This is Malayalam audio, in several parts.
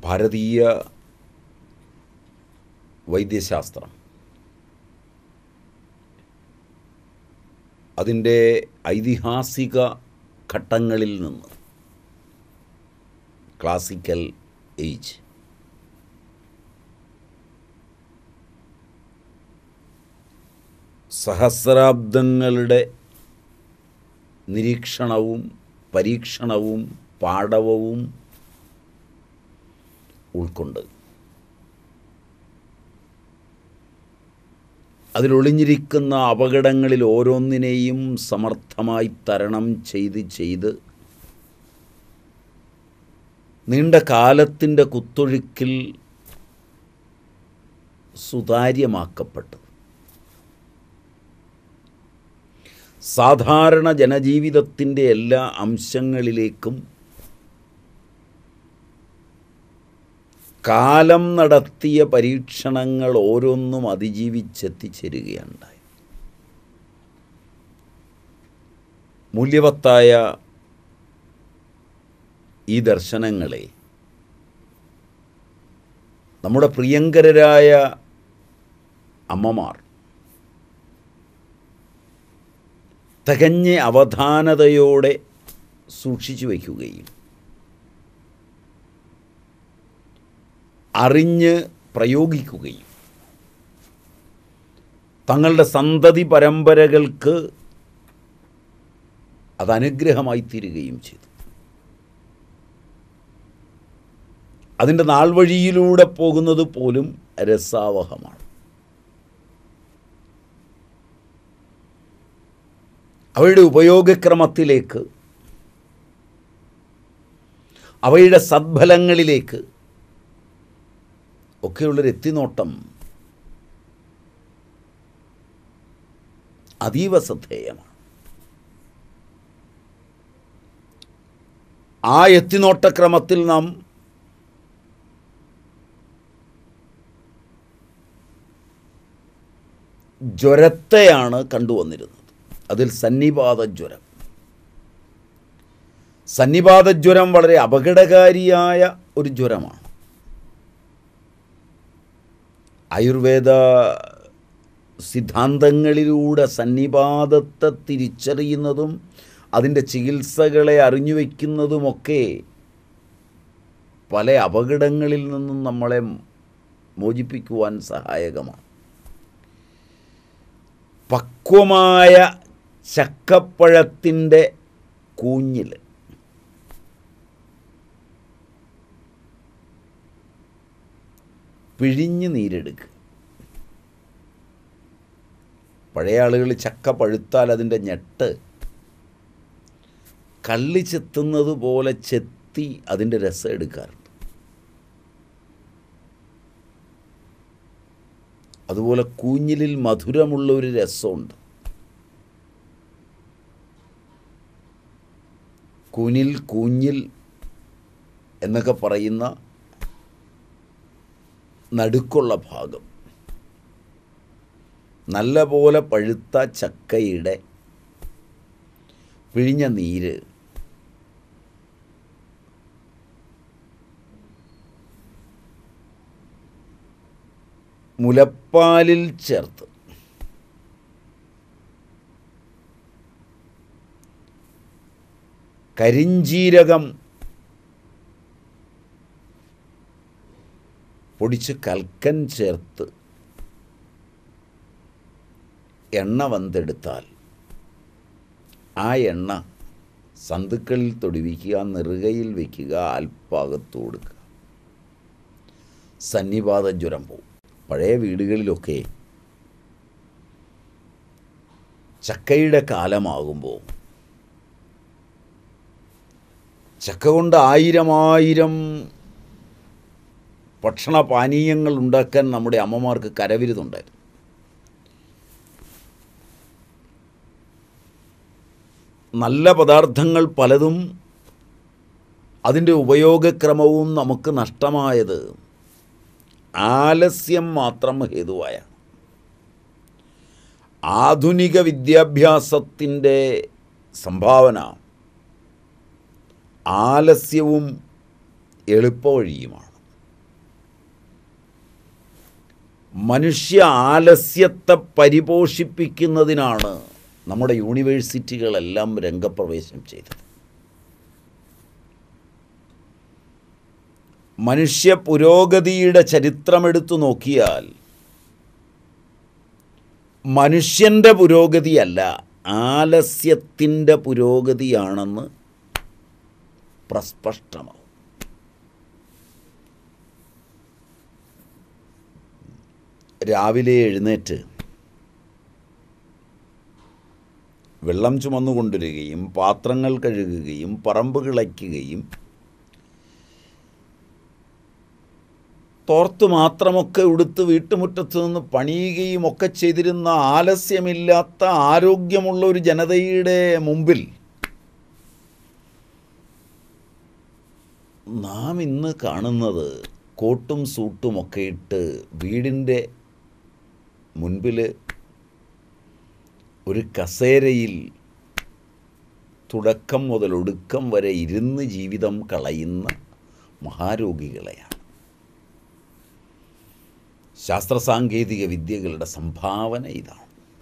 ഭാരതീയ വൈദ്യശാസ്ത്രം അതിൻ്റെ ഐതിഹാസിക ഘട്ടങ്ങളിൽ നിന്ന് ക്ലാസിക്കൽ ഏജ് സഹസ്രാബ്ദങ്ങളുടെ നിരീക്ഷണവും പരീക്ഷണവും പാടവവും ഉൾക്കൊണ്ട് അതിലൊളിഞ്ഞിരിക്കുന്ന അപകടങ്ങളിൽ ഓരോന്നിനെയും സമർത്ഥമായി തരണം ചെയ്ത് ചെയ്ത് നീണ്ട കാലത്തിൻ്റെ കുത്തൊഴുക്കിൽ സുതാര്യമാക്കപ്പെട്ടത് സാധാരണ ജനജീവിതത്തിൻ്റെ എല്ലാ അംശങ്ങളിലേക്കും കാലം നടത്തിയ പരീക്ഷണങ്ങൾ ഓരോന്നും അതിജീവിച്ചെത്തിച്ചേരുകയുണ്ടായി മൂല്യവത്തായ ഈ ദർശനങ്ങളെ നമ്മുടെ പ്രിയങ്കരരായ അമ്മമാർ തികഞ്ഞ അവധാനതയോടെ സൂക്ഷിച്ചു വയ്ക്കുകയും അറിഞ്ഞ് പ്രയോഗിക്കുകയും തങ്ങളുടെ സന്തതി പരമ്പരകൾക്ക് അത് അനുഗ്രഹമായി തീരുകയും ചെയ്തു അതിൻ്റെ നാൾ വഴിയിലൂടെ പോകുന്നത് പോലും രസാവഹമാണ് അവയുടെ ഉപയോഗക്രമത്തിലേക്ക് അവയുടെ സദ്ഫലങ്ങളിലേക്ക് ഒക്കെയുള്ളൊരു എത്തിനോട്ടം അതീവ ശ്രദ്ധേയമാണ് ആ എത്തിനോട്ടക്രമത്തിൽ നാം ജ്വരത്തെയാണ് കണ്ടുവന്നിരുന്നത് അതിൽ സന്നിപാത ജ്വരം സന്നിപാത ജ്വരം വളരെ അപകടകാരിയായ ഒരു ജ്വരമാണ് ആയുർവേദ സിദ്ധാന്തങ്ങളിലൂടെ സന്നിപാതത്തെ തിരിച്ചറിയുന്നതും അതിൻ്റെ ചികിത്സകളെ അറിഞ്ഞു വയ്ക്കുന്നതുമൊക്കെ പല അപകടങ്ങളിൽ നിന്നും നമ്മളെ മോചിപ്പിക്കുവാൻ സഹായകമാണ് പക്വമായ ചക്കപ്പഴത്തിൻ്റെ കൂഞ്ഞിൽ പിഴിഞ്ഞ് നീരെടുക്കുക പഴയ ആളുകൾ ചക്ക പഴുത്താൽ അതിൻ്റെ ഞെട്ട് കള്ളി ചെത്തുന്നത് പോലെ ചെത്തി അതിൻ്റെ രസം എടുക്കാറുണ്ട് അതുപോലെ കൂഞ്ഞിലിൽ മധുരമുള്ള ഒരു രസമുണ്ട് കുനിൽ കൂഞ്ഞിൽ എന്നൊക്കെ പറയുന്ന നടുക്കുള്ള ഭാഗം നല്ല പോലെ പഴുത്ത ചക്കയുടെ പിഴിഞ്ഞ നീര് മുലപ്പാലിൽ ചേർത്ത് കരിഞ്ചീരകം പൊടിച്ച് കൽക്കൻ ചേർത്ത് എണ്ണ വന്തെടുത്താൽ ആ എണ്ണ സന്തുക്കളിൽ തൊടുവിക്കുക നെറുകയിൽ വയ്ക്കുക അല്പാകത്ത് കൊടുക്കുക സന്നിപാത ജ്വരം പോവും പഴയ വീടുകളിലൊക്കെ ചക്കയുടെ കാലമാകുമ്പോൾ ചക്ക കൊണ്ട് ആയിരം ആയിരം ഭക്ഷണപാനീയങ്ങൾ ഉണ്ടാക്കാൻ നമ്മുടെ അമ്മമാർക്ക് കരവിരുതുണ്ടായിരുന്നു നല്ല പദാർത്ഥങ്ങൾ പലതും അതിൻ്റെ ഉപയോഗക്രമവും നമുക്ക് നഷ്ടമായത് ആലസ്യം മാത്രം ഹേതുവായാണ് ആധുനിക വിദ്യാഭ്യാസത്തിൻ്റെ സംഭാവന ആലസ്യവും എളുപ്പവഴിയുമാണ് മനുഷ്യ ആലസ്യത്തെ പരിപോഷിപ്പിക്കുന്നതിനാണ് നമ്മുടെ യൂണിവേഴ്സിറ്റികളെല്ലാം രംഗപ്രവേശം ചെയ്തത് മനുഷ്യ പുരോഗതിയുടെ ചരിത്രമെടുത്തു നോക്കിയാൽ മനുഷ്യൻ്റെ പുരോഗതിയല്ല ആലസ്യത്തിൻ്റെ പുരോഗതിയാണെന്ന് പ്രസ്പഷ്ടമാവും രാവിലെ എഴുന്നേറ്റ് വെള്ളം ചുമന്നുകൊണ്ടിരിക്കുകയും പാത്രങ്ങൾ കഴുകുകയും പറമ്പ് കിളയ്ക്കുകയും തോർത്ത് മാത്രമൊക്കെ ഉടുത്ത് വീട്ടുമുറ്റത്ത് നിന്ന് പണിയുകയും ഒക്കെ ചെയ്തിരുന്ന ആലസ്യമില്ലാത്ത ആരോഗ്യമുള്ള ഒരു ജനതയുടെ മുമ്പിൽ നാം ഇന്ന് കാണുന്നത് കോട്ടും സൂട്ടുമൊക്കെ ഇട്ട് വീടിൻ്റെ മുൻപിൽ ഒരു കസേരയിൽ തുടക്കം മുതൽ ഒടുക്കം വരെ ഇരുന്ന് ജീവിതം കളയുന്ന മഹാരോഗികളെയാണ് ശാസ്ത്ര സാങ്കേതിക വിദ്യകളുടെ സംഭാവന ഇതാണ്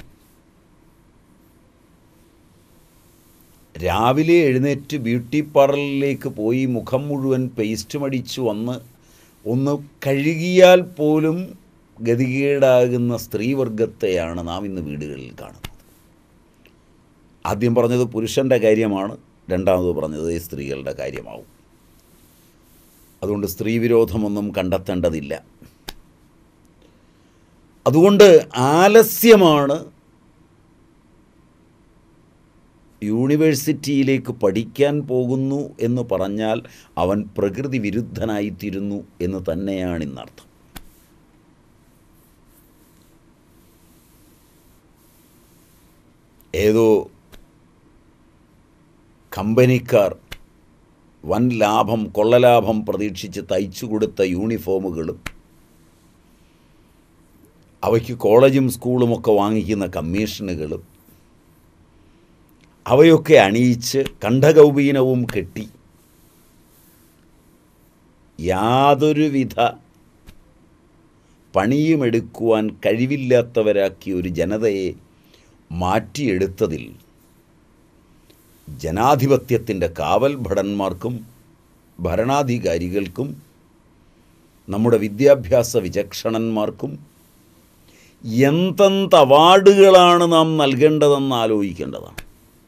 രാവിലെ എഴുന്നേറ്റ് ബ്യൂട്ടി പാർലറിലേക്ക് പോയി മുഖം മുഴുവൻ പേസ്റ്റ് മടിച്ചു വന്ന് ഒന്ന് കഴുകിയാൽ പോലും ഗതികേടാകുന്ന സ്ത്രീവർഗത്തെയാണ് നാം ഇന്ന് വീടുകളിൽ കാണുന്നത് ആദ്യം പറഞ്ഞത് പുരുഷൻ്റെ കാര്യമാണ് രണ്ടാമത് പറഞ്ഞത് ഈ സ്ത്രീകളുടെ കാര്യമാവും അതുകൊണ്ട് സ്ത്രീ വിരോധമൊന്നും കണ്ടെത്തേണ്ടതില്ല അതുകൊണ്ട് ആലസ്യമാണ് യൂണിവേഴ്സിറ്റിയിലേക്ക് പഠിക്കാൻ പോകുന്നു എന്ന് പറഞ്ഞാൽ അവൻ പ്രകൃതി വിരുദ്ധനായിത്തീരുന്നു എന്ന് തന്നെയാണ് ഇന്നർത്ഥം ഏതോ കമ്പനിക്കാർ വൻ ലാഭം കൊള്ളലാഭം പ്രതീക്ഷിച്ച് തയ്ച്ചു കൊടുത്ത യൂണിഫോമുകളും അവയ്ക്ക് കോളേജും സ്കൂളുമൊക്കെ വാങ്ങിക്കുന്ന കമ്മീഷനുകളും അവയൊക്കെ അണിയിച്ച് കണ്ഠകൗപീനവും കെട്ടി യാതൊരുവിധ പണിയുമെടുക്കുവാൻ കഴിവില്ലാത്തവരാക്കിയ ഒരു ജനതയെ മാറ്റിയെടുത്തതിൽ ജനാധിപത്യത്തിൻ്റെ കാവൽ ഭടന്മാർക്കും ഭരണാധികാരികൾക്കും നമ്മുടെ വിദ്യാഭ്യാസ വിചക്ഷണന്മാർക്കും എന്തെന്ത് അവാർഡുകളാണ് നാം നൽകേണ്ടതെന്ന് ആലോചിക്കേണ്ടതാണ്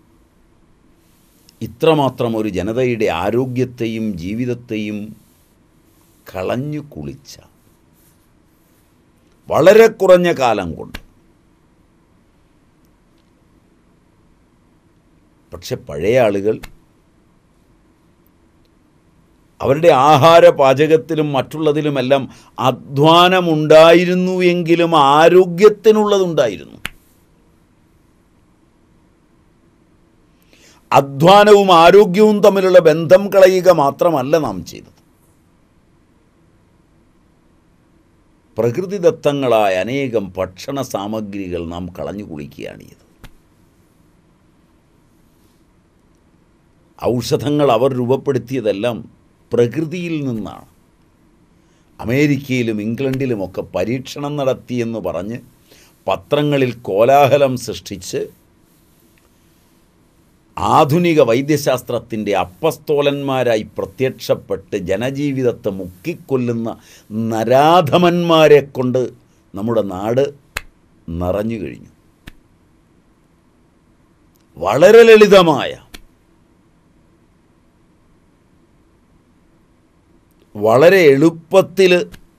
ഇത്രമാത്രം ഒരു ജനതയുടെ ആരോഗ്യത്തെയും ജീവിതത്തെയും കളഞ്ഞു കുളിച്ച വളരെ കുറഞ്ഞ കാലം കൊണ്ട് പക്ഷെ പഴയ ആളുകൾ അവരുടെ ആഹാര പാചകത്തിലും മറ്റുള്ളതിലുമെല്ലാം അധ്വാനമുണ്ടായിരുന്നു എങ്കിലും ആരോഗ്യത്തിനുള്ളതുണ്ടായിരുന്നു അധ്വാനവും ആരോഗ്യവും തമ്മിലുള്ള ബന്ധം കളയുക മാത്രമല്ല നാം ചെയ്തത് പ്രകൃതിദത്തങ്ങളായ അനേകം ഭക്ഷണ സാമഗ്രികൾ നാം കളഞ്ഞു കുളിക്കുകയാണ് ചെയ്തത് ഔഷധങ്ങൾ അവർ രൂപപ്പെടുത്തിയതെല്ലാം പ്രകൃതിയിൽ നിന്നാണ് അമേരിക്കയിലും ഇംഗ്ലണ്ടിലുമൊക്കെ പരീക്ഷണം നടത്തിയെന്ന് പറഞ്ഞ് പത്രങ്ങളിൽ കോലാഹലം സൃഷ്ടിച്ച് ആധുനിക വൈദ്യശാസ്ത്രത്തിൻ്റെ അപ്പസ്തോലന്മാരായി പ്രത്യക്ഷപ്പെട്ട് ജനജീവിതത്തെ മുക്കിക്കൊല്ലുന്ന നരാധമന്മാരെ കൊണ്ട് നമ്മുടെ നാട് നിറഞ്ഞു കഴിഞ്ഞു വളരെ ലളിതമായ വളരെ എളുപ്പത്തിൽ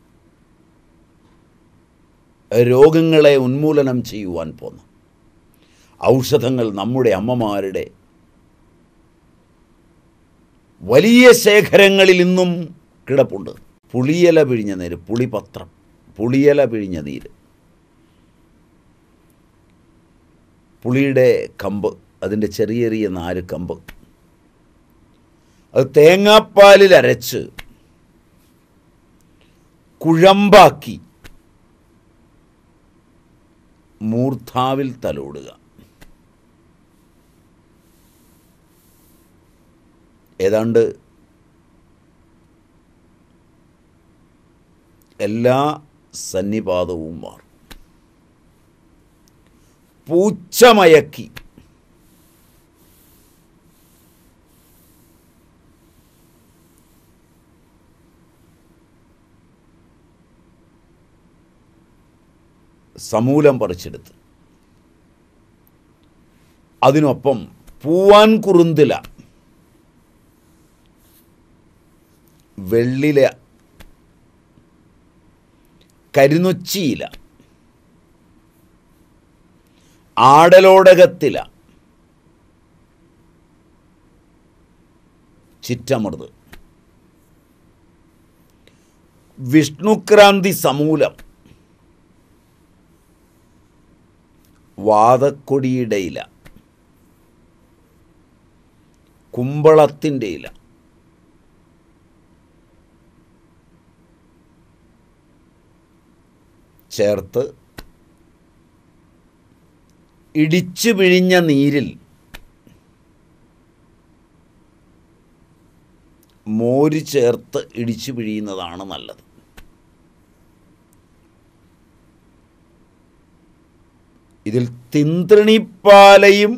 രോഗങ്ങളെ ഉന്മൂലനം ചെയ്യുവാൻ പോന്നു ഔഷധങ്ങൾ നമ്മുടെ അമ്മമാരുടെ വലിയ ശേഖരങ്ങളിൽ ഇന്നും കിടപ്പുണ്ട് പുളിയില പിഴിഞ്ഞ നീര് പുളിപത്രം പുളിയില പിഴിഞ്ഞ നീര് പുളിയുടെ കമ്പ് അതിൻ്റെ ചെറിയ ചെറിയ നാല് കമ്പ് അത് തേങ്ങാപ്പാലിൽ അരച്ച് കുഴമ്പാക്കി മൂർധാവിൽ തലോടുക ഏതാണ്ട് എല്ലാ സന്നിപാതവും മാറും പൂച്ചമയക്കി സമൂലം പറിച്ചെടുത്ത് അതിനൊപ്പം പൂവാൻ കുറുന്തില വെള്ളില കരിനൊച്ചിയില ആടലോടകത്തില ചിറ്റമൃത് വിഷ്ണുക്രാന്തി സമൂലം വാതക്കൊടിയുടെ ഇല കുമ്പളത്തിൻ്റെ ഇല ചേർത്ത് ഇടിച്ചു പിഴിഞ്ഞ നീരിൽ മോര് ചേർത്ത് ഇടിച്ചു പിഴിയുന്നതാണ് നല്ലത് ഇതിൽ തിന്ത്രണിപ്പാലയും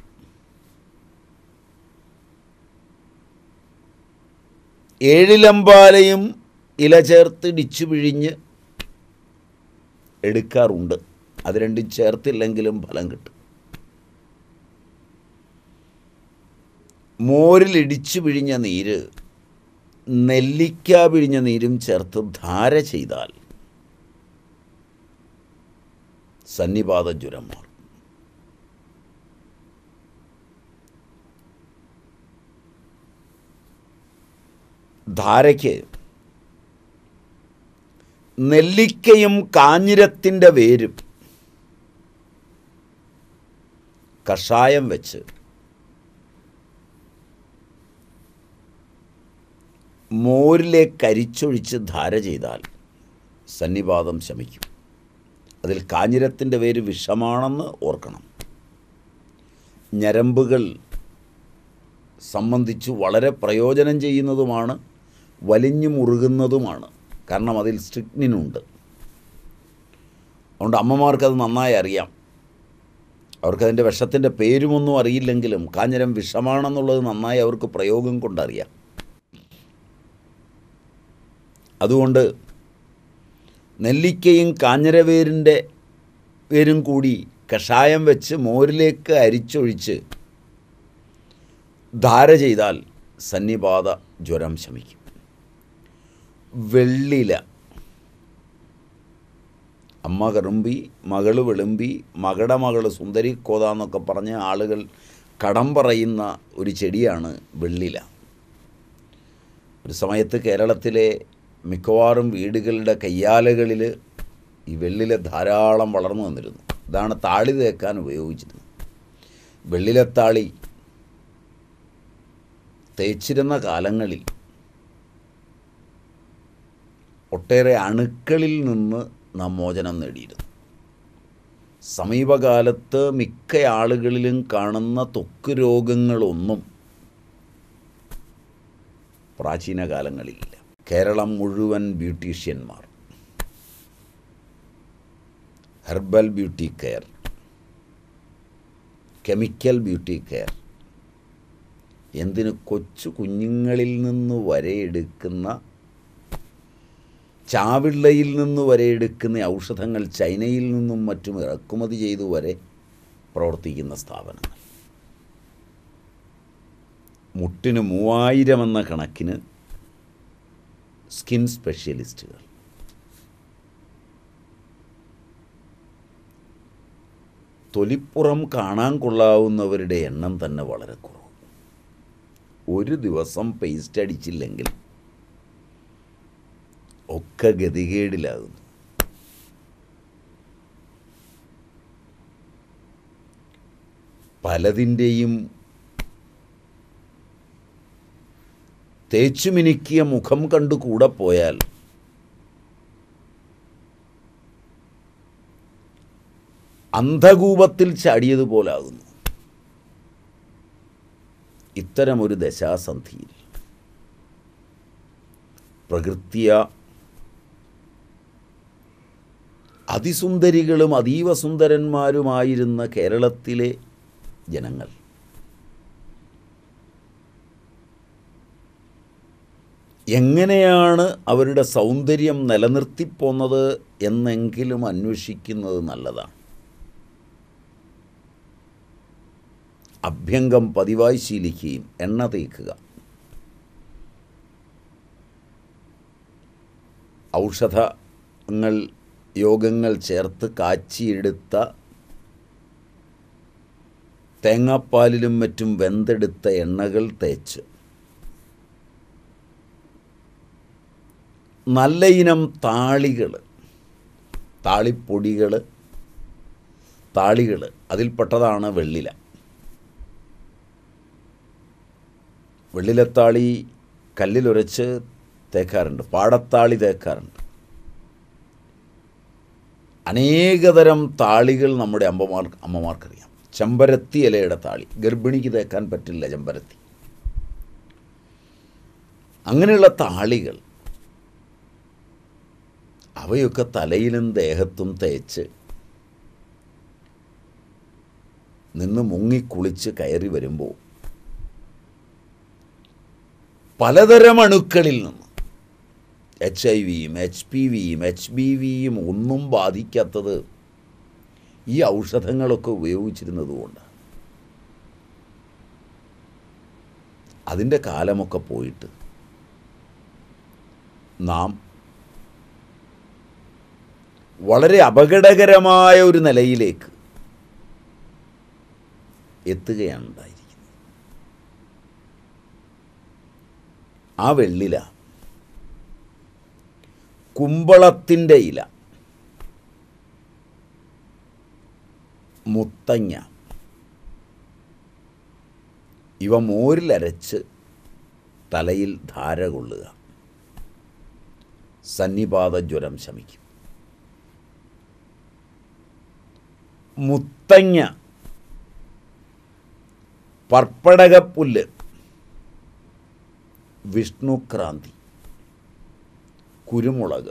ഏഴിലമ്പാലയും ഇല ചേർത്ത് ഇടിച്ചു പിഴിഞ്ഞ് എടുക്കാറുണ്ട് അത് രണ്ടും ചേർത്തില്ലെങ്കിലും ഫലം കിട്ടും മോരിൽ ഇടിച്ചു പിഴിഞ്ഞ നീര് നെല്ലിക്ക പിഴിഞ്ഞ നീരും ചേർത്ത് ധാര ചെയ്താൽ സന്നിപാത ജ്വരം മാറും ധാരയ്ക്ക് നെല്ലിക്കയും കാഞ്ഞിരത്തിൻ്റെ വേരും കഷായം വെച്ച് മോരിലെ കരിച്ചൊഴിച്ച് ധാര ചെയ്താൽ സന്നിപാതം ശമിക്കും അതിൽ കാഞ്ഞിരത്തിൻ്റെ പേര് വിഷമാണെന്ന് ഓർക്കണം ഞരമ്പുകൾ സംബന്ധിച്ച് വളരെ പ്രയോജനം ചെയ്യുന്നതുമാണ് വലിഞ്ഞു മുറുകുന്നതുമാണ് കാരണം അതിൽ സ്ട്രിക്നിനുണ്ട് അതുകൊണ്ട് അമ്മമാർക്കത് നന്നായി അറിയാം അവർക്കതിൻ്റെ വിഷത്തിൻ്റെ പേരുമൊന്നും അറിയില്ലെങ്കിലും കാഞ്ഞിരം വിഷമാണെന്നുള്ളത് നന്നായി അവർക്ക് പ്രയോഗം കൊണ്ടറിയാം അതുകൊണ്ട് നെല്ലിക്കയും കാഞ്ഞിരവേരിൻ്റെ വേരും കൂടി കഷായം വെച്ച് മോരിലേക്ക് അരിച്ചൊഴിച്ച് ധാര ചെയ്താൽ സന്നിപാത ജ്വരം ശമിക്കും വെള്ളില അമ്മ കറുമ്പി മകള് വെളുമ്പി മകളുടെ മകള് സുന്ദരി കോത എന്നൊക്കെ പറഞ്ഞ് ആളുകൾ കടം പറയുന്ന ഒരു ചെടിയാണ് വെള്ളില ഒരു സമയത്ത് കേരളത്തിലെ മിക്കവാറും വീടുകളുടെ കയ്യാലകളിൽ ഈ വെള്ളില ധാരാളം വളർന്നു വന്നിരുന്നു ഇതാണ് താളി തേക്കാൻ ഉപയോഗിച്ചിരുന്നത് വെള്ളിലത്താളി തേച്ചിരുന്ന കാലങ്ങളിൽ ഒട്ടേറെ അണുക്കളിൽ നിന്ന് നാം മോചനം നേടിയിരുന്നു സമീപകാലത്ത് മിക്ക ആളുകളിലും കാണുന്ന ത്വക്ക് രോഗങ്ങളൊന്നും പ്രാചീന കാലങ്ങളിലില്ല കേരളം മുഴുവൻ ബ്യൂട്ടീഷ്യന്മാർ herbal beauty care chemical beauty care എന്തിന് കൊച്ചു കുഞ്ഞുങ്ങളിൽ നിന്ന് വരെ എടുക്കുന്ന ചാവിള്ളയിൽ നിന്ന് വരെ എടുക്കുന്ന ഔഷധങ്ങൾ ചൈനയിൽ നിന്നും മറ്റും ഇറക്കുമതി ചെയ്തു വരെ പ്രവർത്തിക്കുന്ന സ്ഥാപനങ്ങൾ മുട്ടിന് മൂവായിരം എന്ന കണക്കിന് സ്കിൻ സ്പെഷ്യലിസ്റ്റുകൾ തൊലിപ്പുറം കാണാൻ കൊള്ളാവുന്നവരുടെ എണ്ണം തന്നെ വളരെ കുറവ് ഒരു ദിവസം പേസ്റ്റ് അടിച്ചില്ലെങ്കിൽ ഒക്കെ ഗതികേടിലാകുന്നു പലതിൻ്റെയും തേച്ചുമിനുക്കിയ മുഖം കണ്ടു കൂടെ പോയാൽ അന്ധകൂപത്തിൽ ചാടിയതുപോലാകുന്നു ഇത്തരമൊരു ദശാസന്ധിയിൽ പ്രകൃത്യ അതിസുന്ദരികളും അതീവ സുന്ദരന്മാരുമായിരുന്ന കേരളത്തിലെ ജനങ്ങൾ എങ്ങനെയാണ് അവരുടെ സൗന്ദര്യം നിലനിർത്തിപ്പോന്നത് എന്നെങ്കിലും അന്വേഷിക്കുന്നത് നല്ലതാണ് അഭ്യംഗം പതിവായി ശീലിക്കുകയും എണ്ണ തേക്കുക ഔഷധങ്ങൾ യോഗങ്ങൾ ചേർത്ത് കാച്ചിയെടുത്ത തേങ്ങാപ്പാലിലും മറ്റും വെന്തെടുത്ത എണ്ണകൾ തേച്ച് നല്ല ഇനം താളികൾ താളിപ്പൊടികൾ താളികൾ അതിൽപ്പെട്ടതാണ് വെള്ളില വെള്ളിലത്താളി കല്ലിലുരച്ച് തേക്കാറുണ്ട് പാടത്താളി തേക്കാറുണ്ട് അനേകതരം താളികൾ നമ്മുടെ അമ്മമാർ അമ്മമാർക്കറിയാം ചെമ്പരത്തി ഇലയുടെ താളി ഗർഭിണിക്ക് തേക്കാൻ പറ്റില്ല ചെമ്പരത്തി അങ്ങനെയുള്ള താളികൾ അവയൊക്കെ തലയിലും ദേഹത്തും തേച്ച് നിന്ന് മുങ്ങിക്കുളിച്ച് കയറി വരുമ്പോൾ പലതരം അണുക്കളിൽ നിന്ന് എച്ച് ഐ വിയും എച്ച് പി വിയും എച്ച് ബി വിയും ഒന്നും ബാധിക്കാത്തത് ഈ ഔഷധങ്ങളൊക്കെ ഉപയോഗിച്ചിരുന്നത് അതിൻ്റെ കാലമൊക്കെ പോയിട്ട് നാം വളരെ അപകടകരമായ ഒരു നിലയിലേക്ക് എത്തുകയാണ് ഉണ്ടായിരിക്കുന്നത് ആ വെള്ളില കുമ്പളത്തിൻ്റെ ഇല മുത്തങ്ങ ഇവ മോരിലരച്ച് തലയിൽ ധാര കൊള്ളുക സന്നിപാത ജ്വരം ശമിക്കും മുത്തങ്ങ പർപ്പടകപ്പുല്ല് വിഷ്ണുക്രാന്തി കുരുമുളക്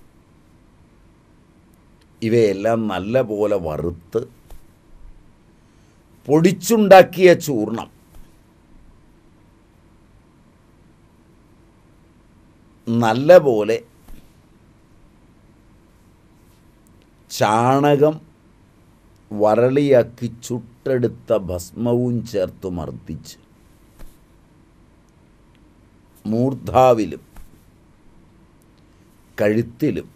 ഇവയെല്ലാം നല്ല പോലെ വറുത്ത് പൊടിച്ചുണ്ടാക്കിയ ചൂർണം നല്ല പോലെ ചാണകം വരളിയാക്കി ചുട്ടെടുത്ത ഭസ്മവും ചേർത്ത് മർദ്ദിച്ച് മൂർധാവിലും കഴുത്തിലും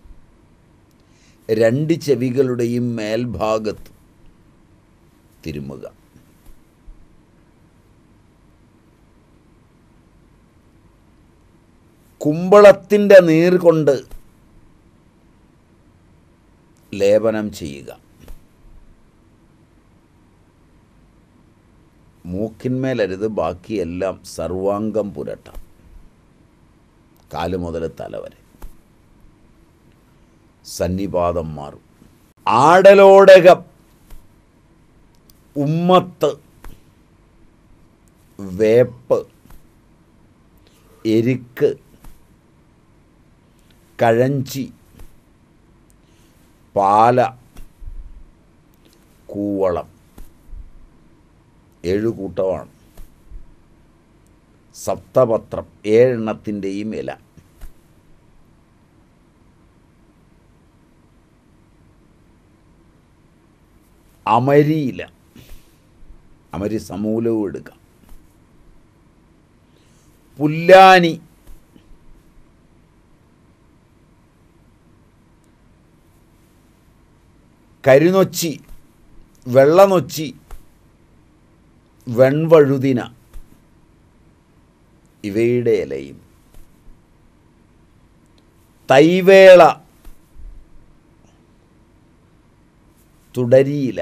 രണ്ട് ചെവികളുടെയും മേൽഭാഗത്ത് തിരുമുക കുമ്പളത്തിൻ്റെ നീർ കൊണ്ട് ലേപനം ചെയ്യുക മൂക്കിന്മേലരുത് ബാക്കിയെല്ലാം സർവാംഗം പുരട്ടാം കാല് മുതൽ തല വരെ സന്നിപാതം മാറും ആടലോടകം ഉമ്മത്ത് വേപ്പ് എരിക്ക് കഴഞ്ചി പാല കൂവളം ഏഴു കൂട്ടമാണ് സപ്തപത്രം ഏഴെണ്ണത്തിൻ്റെയും ഇല അമരിയില അമരി സമൂലവും എടുക്കാം പുല്ലാനി കരിനൊച്ചി വെള്ളനൊച്ചി വെൺവഴുതിന ഇവയുടെ ഇലയും തൈവേള തുടരിയില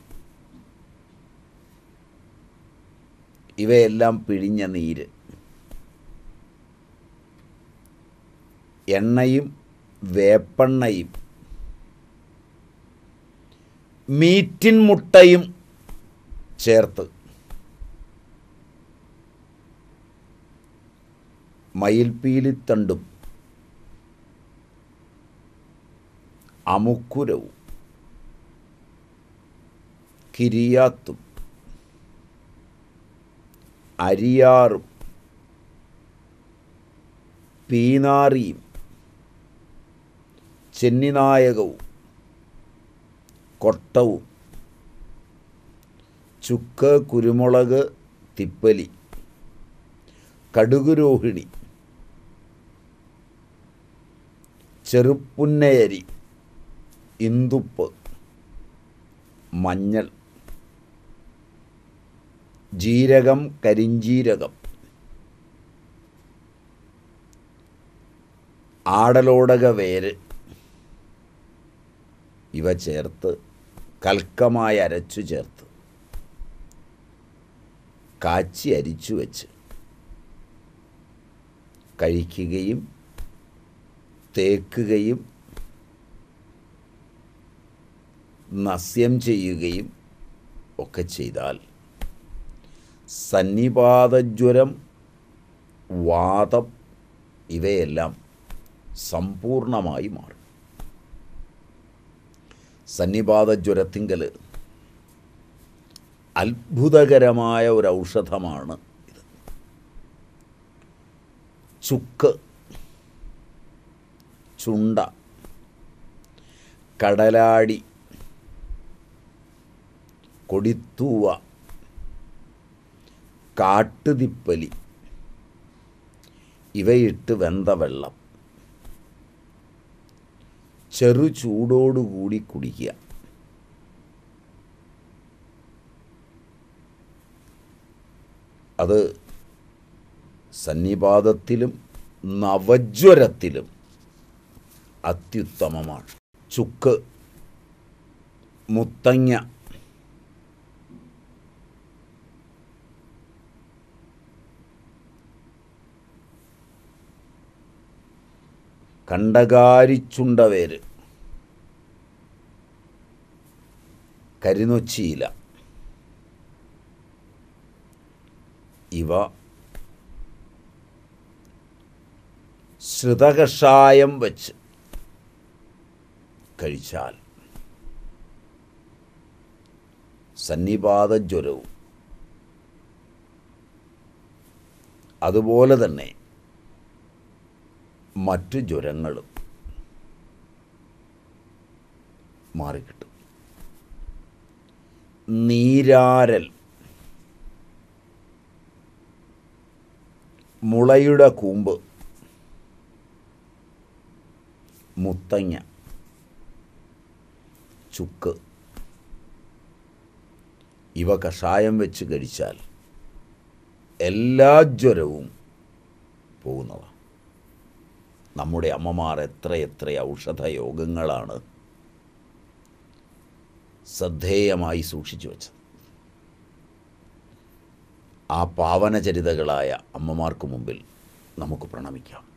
ഇവയെല്ലാം പിഴിഞ്ഞ നീര് എണ്ണയും വേപ്പെണ്ണയും മീറ്റിൻ മുട്ടയും ചേർത്ത് മയിൽപ്പീലിത്തണ്ടും അമുക്കുരവും കിരിയാത്തും അരിയാറും പീനാറിയും ചെന്നിനായകവും കൊട്ടവും ചുക്ക് കുരുമുളക് തിപ്പലി കടുകുരോഹിണി ചെറുപ്പുന്നയരി ഇന്തുപ്പ് മഞ്ഞൾ ജീരകം കരിഞ്ജീരകം ആടലോടക വേര് ഇവ ചേർത്ത് കൽക്കമായി അരച്ചു ചേർത്ത് കാച്ചി അരിച്ചു വെച്ച് കഴിക്കുകയും തേക്കുകയും നസ്യം ചെയ്യുകയും ഒക്കെ ചെയ്താൽ സന്നിപാതജ്വരം വാദം ഇവയെല്ലാം സമ്പൂർണമായി മാറും സന്നിപാതജ്വരത്തിങ്കൽ അത്ഭുതകരമായ ഒരു ഔഷധമാണ് ഇത് ചുക്ക് ചുണ്ട കടലാടി കൊടിത്തൂവ കാട്ടുതിപ്പലി ഇവയിട്ട് വെന്ത വെള്ളം ചെറു ചൂടോടുകൂടി കുടിക്കുക അത് സന്നിപാതത്തിലും നവജ്വരത്തിലും അത്യുത്തമമാണ് ചുക്ക് മുത്തങ്ങ കണ്ടകാരിച്ചുണ്ടവേര് കരിനൊച്ചിയില ഇവ ശ്രുതകഷായം വച്ച് കഴിച്ചാൽ സന്നിപാതജ്വരവും അതുപോലെ തന്നെ മറ്റു ജ്വരങ്ങളും മാറിക്കിട്ടും നീരാരൽ മുളയുടെ കൂമ്പ് മുത്തങ്ങ ചുക്ക് ഇവ കഷായം വെച്ച് കഴിച്ചാൽ എല്ലാ ജ്വരവും പോകുന്നതാണ് നമ്മുടെ അമ്മമാർ എത്ര എത്ര ഔഷധ യോഗങ്ങളാണ് ശ്രദ്ധേയമായി സൂക്ഷിച്ചു വച്ചത് ആ പാവനചരിതകളായ അമ്മമാർക്ക് മുമ്പിൽ നമുക്ക് പ്രണമിക്കാം